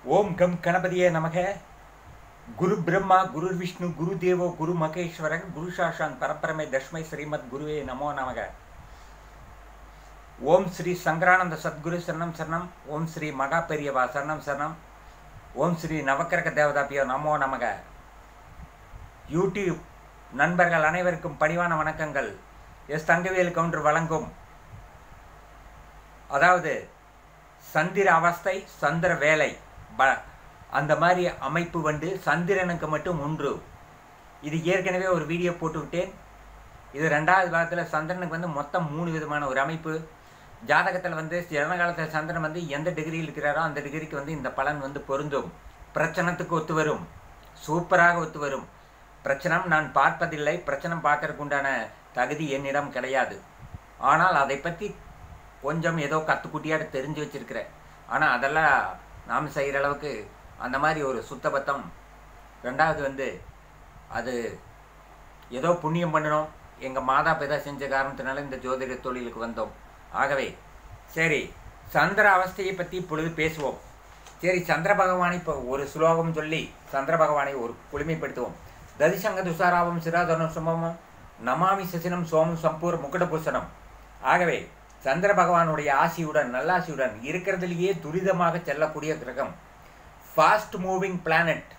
ஓம் come கணபதியே நமக குரு பிரம்மா குரு விஷ்ணு குரு தேவோ குரு மகேஸ்வரன் குரு சாஷாங் பரப்பரமே தஷ்மை ஸ்ரீமத் குருவே நமோ நமக ஓம் ஸ்ரீ சங்கரானந்த சத்குரு சரணம் சரணம் ஓம் ஸ்ரீ மகா பெரியவா சரணம் சரணம் ஓம் ஸ்ரீ நவக்கிரக தேவதாபியோ நமோ நமக யூடியூப் நண்பர்கள் அனைவருக்கும் பணிவான வணக்கங்கள் எஸ் தங்கவேல் கவுண்டர் வழங்கும் அதாவது சந்திர அவஸ்தை சந்திர வேலை ப அந்த மாதிரி அமைப்பு வந்து சந்திரனுக்கு மட்டும் ஒன்று இது ஏற்கனவே ஒரு வீடியோ போட்டு விட்டேன் இது ரெண்டாவது பாகத்தில் சந்திரனுக்கு வந்து மொத்தம் மூணு விதமான ஒரு அமைப்பு ஜாதகத்தில் வந்து ஜனகாலத்தில் சந்திரன் வந்து எந்த டிகிரியில் இருக்கிறாரோ அந்த டிகிரிக்கு வந்து இந்த பலன் வந்து பொருந்தும் பிரச்சனத்துக்கு ஒத்து வரும் சூப்பராக ஒத்து வரும் பிரச்சனம் நான் பார்ப்பதில்லை பிரச்சனம் பார்க்கறதுக்கு உண்டான தகுதி என்னிடம் கிடையாது ஆனால் அதை பற்றி கொஞ்சம் ஏதோ கத்துக்குட்டியாட தெரிஞ்சு வச்சிருக்கிறேன் ஆனால் அதெல்லாம் நாம் செய்கிற அளவுக்கு அந்த மாதிரி ஒரு சுத்தபத்தம் ரெண்டாவது வந்து அது ஏதோ புண்ணியம் பண்ணணும் எங்கள் மாதா பிதா செஞ்ச காரணத்தினால இந்த ஜோதிட தொழிலுக்கு வந்தோம் ஆகவே சரி சந்திர அவஸ்தையை பற்றி இப்பொழுது பேசுவோம் சரி சந்திர பகவானை இப்போ ஒரு ஸ்லோகம் சொல்லி சந்திர பகவானை ஒரு குளிமைப்படுத்துவோம் ததிசங்க துசாராவம் சிராதனம் சுமமும் நமாமி சசினம் சோமம் சம்பூர் முக்கடபூசணம் ஆகவே சந்திர பகவானுடைய ஆசியுடன் நல்லாசியுடன் இருக்கிறதுலேயே துரிதமாக செல்லக்கூடிய கிரகம் ஃபாஸ்ட் மூவிங் பிளானட்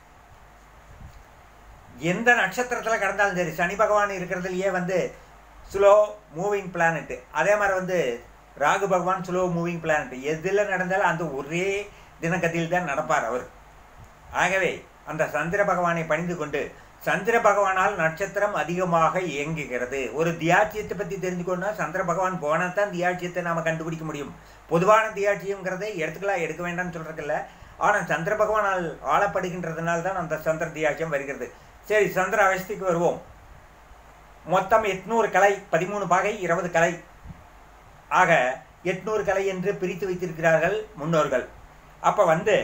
எந்த நட்சத்திரத்தில் கடந்தாலும் சரி சனி பகவான் இருக்கிறதுலையே வந்து ஸ்லோ மூவிங் பிளானட் அதே மாதிரி வந்து ராகு பகவான் ஸ்லோ மூவிங் பிளானட் எதில் நடந்தாலும் அந்த ஒரே தினகதியில் தான் நடப்பார் அவர் ஆகவே அந்த சந்திர பகவானை பணிந்து கொண்டு சந்திர பகவானால் நட்சத்திரம் அதிகமாக இயங்குகிறது ஒரு தியாட்சியத்தை பற்றி தெரிஞ்சுக்கணும்னா சந்திர பகவான் போனால் தான் தியாட்சியத்தை நாம் கண்டுபிடிக்க முடியும் பொதுவான தியாட்சியங்கிறதை எடுத்துக்கலாம் எடுக்க வேண்டாம்னு சொல்கிறதில்ல ஆனால் சந்திர பகவானால் ஆளப்படுகின்றதுனால தான் அந்த சந்திர தியாட்சியம் வருகிறது சரி சந்திர அவஸ்தைக்கு வருவோம் மொத்தம் எட்நூறு கலை பதிமூணு பாகை இருபது கலை ஆக எட்நூறு கலை என்று பிரித்து வைத்திருக்கிறார்கள் முன்னோர்கள் அப்போ வந்து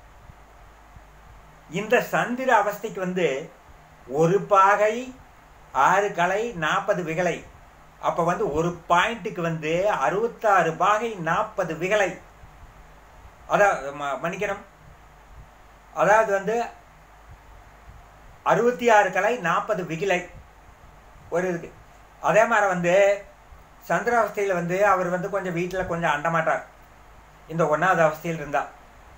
இந்த சந்திர அவஸ்தைக்கு வந்து ஒரு பாகை ஆறு கலை நாற்பது விகலை அப்போ வந்து ஒரு பாயிண்ட்டுக்கு வந்து அறுபத்தாறு பாகை நாற்பது விகலை அதாவது மன்னிக்கணும் அதாவது வந்து அறுபத்தி ஆறு கலை நாற்பது விகிலை ஒரு இதுக்கு அதே மாதிரி வந்து சந்திர அவஸ்தையில் வந்து அவர் வந்து கொஞ்சம் வீட்டில் கொஞ்சம் அண்டமாட்டார் இந்த ஒன்றாவது அவஸ்தையில் இருந்தால்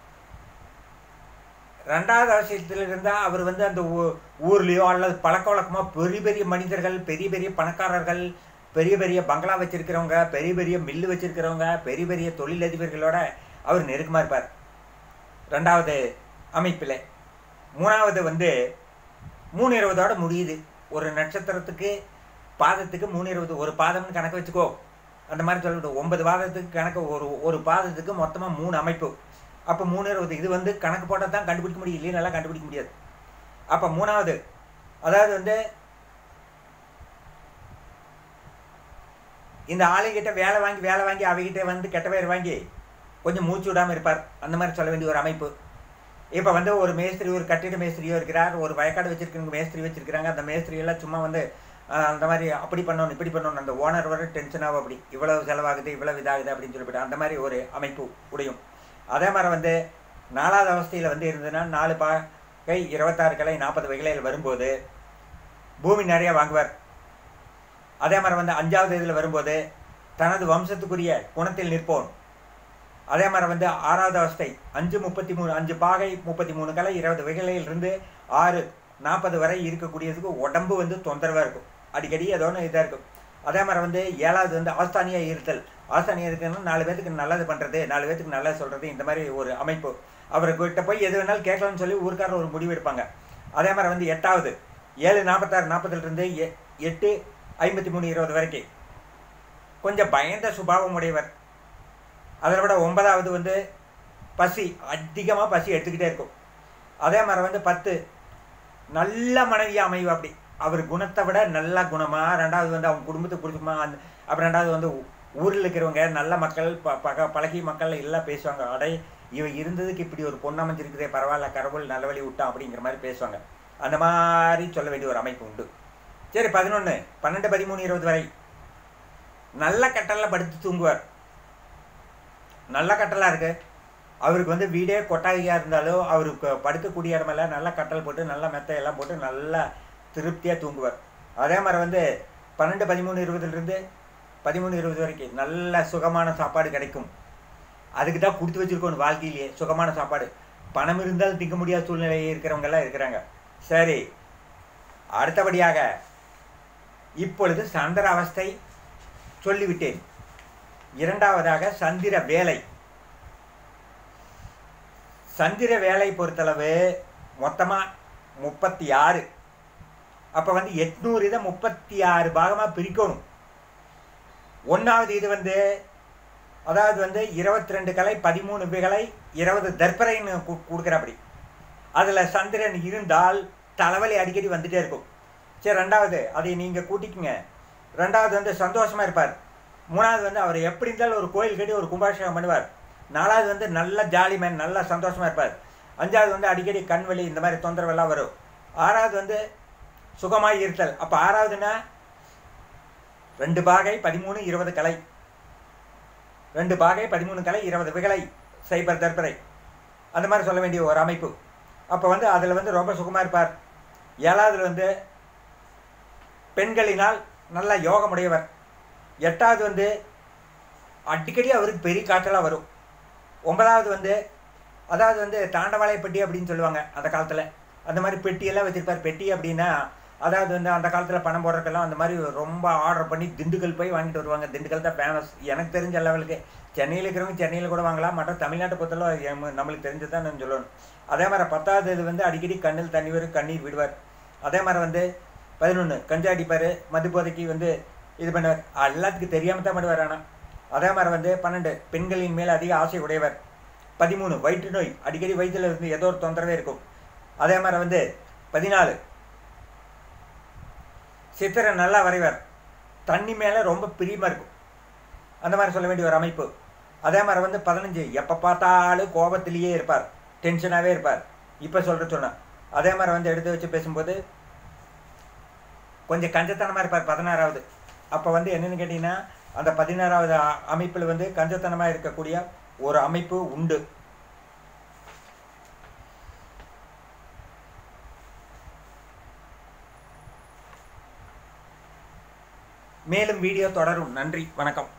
ரெண்டாவது அவசியத்தில் இருந்தால் அவர் வந்து அந்த ஊர்லேயோ அல்லது பழக்க வழக்கமாக பெரிய பெரிய மனிதர்கள் பெரிய பெரிய பணக்காரர்கள் பெரிய பெரிய பங்களா வச்சிருக்கிறவங்க பெரிய பெரிய மில்லு வச்சிருக்கிறவங்க பெரிய பெரிய தொழிலதிபர்களோட அவர் நெருக்கமாக இருப்பார் ரெண்டாவது அமைப்பில் மூணாவது வந்து மூணு இருபதோட முடியுது ஒரு நட்சத்திரத்துக்கு பாதத்துக்கு மூணு இருபது ஒரு பாதம்னு கணக்கு வச்சுக்கோ அந்த மாதிரி சொல்லிவிட்டு ஒன்பது பாதத்துக்கு கணக்கு ஒரு ஒரு பாதத்துக்கு மொத்தமாக மூணு அமைப்பு அப்போ மூணு இருபது இது வந்து கணக்கு போட்டால் தான் கண்டுபிடிக்க முடியும் இல்லையா நல்லா கண்டுபிடிக்க முடியாது அப்போ மூணாவது அதாவது வந்து இந்த ஆளுகிட்ட வேலை வாங்கி வேலை வாங்கி அவகிட்ட வந்து கெட்ட பேர் வாங்கி கொஞ்சம் மூச்சு விடாமல் இருப்பார் அந்த மாதிரி சொல்ல வேண்டிய ஒரு அமைப்பு இப்போ வந்து ஒரு மேஸ்திரி ஒரு கட்டிட மேஸ்திரியோ இருக்கிறார் ஒரு வயக்காடு வச்சிருக்கிறவங்க மேஸ்திரி வச்சிருக்கிறாங்க அந்த மேஸ்திரி எல்லாம் சும்மா வந்து அந்த மாதிரி அப்படி பண்ணணும் இப்படி பண்ணணும் அந்த ஓனர் வர டென்ஷன் ஆகும் அப்படி இவ்வளவு செலவாகுது இவ்வளவு இதாகுது அப்படின்னு சொல்லிவிட்டு அந்த மாதிரி ஒரு அமைப்பு உடையும் அதே மாதிரி வந்து நாலாவது அவஸ்தையில் வந்து இருந்ததுன்னா நாலு பாகை இருபத்தாறு கிளை நாற்பது வகையில் வரும்போது பூமி நிறையா வாங்குவார் அதே மாதிரி வந்து அஞ்சாவது இதில் வரும்போது தனது வம்சத்துக்குரிய குணத்தில் நிற்போன் அதே மாதிரி வந்து ஆறாவது அவஸ்தை அஞ்சு முப்பத்தி மூணு அஞ்சு பாகை முப்பத்தி மூணு கலை இருபது வகையிலிருந்து ஆறு நாற்பது வரை இருக்கக்கூடியதுக்கு உடம்பு வந்து தொந்தரவாக இருக்கும் அடிக்கடி ஏதோ ஒன்று இதாக இருக்கும் அதே மாதிரி வந்து ஏழாவது வந்து ஆஸ்தானியாக இருத்தல் ஆஸ்தானியாக இருக்குன்னா நாலு பேத்துக்கு நல்லது பண்ணுறது நாலு பேத்துக்கு நல்லது சொல்கிறது இந்த மாதிரி ஒரு அமைப்பு அவர்கிட்ட போய் எது வேணாலும் கேட்கலாம்னு சொல்லி ஊருக்காரர் ஒரு முடிவு எடுப்பாங்க அதே மாதிரி வந்து எட்டாவது ஏழு நாற்பத்தாறு நாற்பதுலேருந்து எ எட்டு ஐம்பத்தி மூணு இருபது வரைக்கும் கொஞ்சம் பயந்த சுபாவம் உடையவர் அதை விட ஒன்பதாவது வந்து பசி அதிகமாக பசி எடுத்துக்கிட்டே இருக்கும் அதே மாதிரி வந்து பத்து நல்ல மனைவியாக அமைவு அப்படி அவர் குணத்தை விட நல்ல குணமாக ரெண்டாவது வந்து அவங்க குடும்பத்துக்கு பிடிக்குமா அந்த அப்புறம் ரெண்டாவது வந்து ஊரில் இருக்கிறவங்க நல்ல மக்கள் ப பக பழகிய மக்கள் எல்லாம் பேசுவாங்க அடை இவன் இருந்ததுக்கு இப்படி ஒரு பொண்ணு அமைஞ்சிருக்குதே பரவாயில்ல கடவுள் நல்ல வழி விட்டான் அப்படிங்கிற மாதிரி பேசுவாங்க அந்த மாதிரி சொல்ல வேண்டிய ஒரு அமைப்பு உண்டு சரி பதினொன்று பன்னெண்டு பதிமூணு இருபது வரை நல்ல கட்டலில் படுத்து தூங்குவார் நல்ல கட்டலாக இருக்குது அவருக்கு வந்து வீடே கொட்டாயியாக இருந்தாலும் அவருக்கு படுக்கக்கூடிய இடமெல்லாம் நல்லா கட்டல் போட்டு நல்லா மெத்தை எல்லாம் போட்டு நல்லா திருப்தியாக தூங்குவார் அதே மாதிரி வந்து பன்னெண்டு பதிமூணு இருபதுலேருந்து பதிமூணு இருபது வரைக்கும் நல்ல சுகமான சாப்பாடு கிடைக்கும் அதுக்கு தான் கொடுத்து வச்சுருக்கோம் வாழ்க்கையிலேயே சுகமான சாப்பாடு பணம் இருந்தாலும் திங்க முடியாத சூழ்நிலை இருக்கிறவங்கெல்லாம் இருக்கிறாங்க சரி அடுத்தபடியாக இப்பொழுது சந்திர அவஸ்தை சொல்லிவிட்டேன் இரண்டாவதாக சந்திர வேலை சந்திர வேலை பொறுத்தளவு மொத்தமாக முப்பத்தி ஆறு அப்போ வந்து எட்நூறு இதை முப்பத்தி ஆறு பாகமாக பிரிக்கணும் ஒன்றாவது இது வந்து அதாவது வந்து இருபத்தி ரெண்டு கலை பதிமூணு கலை இருபது தர்ப்பரைன்னு கொடுக்குறப்படி அதில் சந்திரன் இருந்தால் தலைவலி அடிக்கடி வந்துட்டே இருக்கும் சரி ரெண்டாவது அதை நீங்கள் கூட்டிக்குங்க ரெண்டாவது வந்து சந்தோஷமாக இருப்பார் மூணாவது வந்து அவர் எப்படி இருந்தாலும் ஒரு கோயில் கட்டி ஒரு கும்பாபிஷேகம் பண்ணுவார் நாலாவது வந்து நல்ல ஜாலி மேன் நல்லா சந்தோஷமாக இருப்பார் அஞ்சாவது வந்து அடிக்கடி கண் வலி இந்த மாதிரி தொந்தரவெல்லாம் வரும் ஆறாவது வந்து சுகமாக இருத்தல் அப்போ ஆறாவதுன்னா ரெண்டு பாகை பதிமூணு இருபது கலை ரெண்டு பாகை பதிமூணு கலை இருபது விகலை சைபர் தர்பரை அந்த மாதிரி சொல்ல வேண்டிய ஒரு அமைப்பு அப்போ வந்து அதில் வந்து ரொம்ப சுகமாக இருப்பார் ஏழாவதுல வந்து பெண்களினால் நல்ல யோகமுடையவர் எட்டாவது வந்து அடிக்கடி அவருக்கு பெரிய காற்றெல்லாம் வரும் ஒன்பதாவது வந்து அதாவது வந்து தாண்டவாளை பெட்டி அப்படின்னு சொல்லுவாங்க அந்த காலத்தில் அந்த மாதிரி பெட்டியெல்லாம் வச்சுருப்பார் பெட்டி அப்படின்னா அதாவது வந்து அந்த காலத்தில் பணம் போடுறதுக்கெல்லாம் அந்த மாதிரி ரொம்ப ஆர்டர் பண்ணி திண்டுக்கல் போய் வாங்கிட்டு வருவாங்க திண்டுக்கல் தான் ஃபேமஸ் எனக்கு தெரிஞ்ச லெவலுக்கு சென்னையில் இருக்கிறவங்க சென்னையில் கூட வாங்கலாம் மற்ற தமிழ்நாட்டை பொறுத்தளவு நம்மளுக்கு தெரிஞ்சு தான் நான் சொல்லணும் அதே மாதிரி பத்தாவது இது வந்து அடிக்கடி கண்ணில் தண்ணி வரும் கண்ணீர் விடுவார் அதே மாதிரி வந்து பதினொன்று கஞ்சா அடிப்பார் மதுபோதைக்கு வந்து இது பண்ணுவார் எல்லாத்துக்கும் தெரியாமல் தான் பண்ணுவார் ஆனால் அதே மாதிரி வந்து பன்னெண்டு பெண்களின் மேல் அதிக ஆசை உடையவர் பதிமூணு வயிற்று நோய் அடிக்கடி வயிற்றில் இருந்து ஏதோ ஒரு தொந்தரவே இருக்கும் அதே மாதிரி வந்து பதினாலு சித்திரை நல்லா வரைவார் தண்ணி மேலே ரொம்ப பிரியமாக இருக்கும் அந்த மாதிரி சொல்ல வேண்டிய ஒரு அமைப்பு அதே மாதிரி வந்து பதினஞ்சு எப்போ பார்த்தாலும் கோபத்திலேயே இருப்பார் டென்ஷனாகவே இருப்பார் இப்போ சொல்கிற சொன்னேன் அதே மாதிரி வந்து எடுத்து வச்சு பேசும்போது கொஞ்சம் கஞ்சத்தனமாக இருப்பார் பதினாறாவது அப்போ வந்து என்னென்னு கேட்டிங்கன்னா அந்த பதினாறாவது அமைப்பில் வந்து கஞ்சத்தனமாக இருக்கக்கூடிய ஒரு அமைப்பு உண்டு மேலும் வீடியோ தொடரும் நன்றி வணக்கம்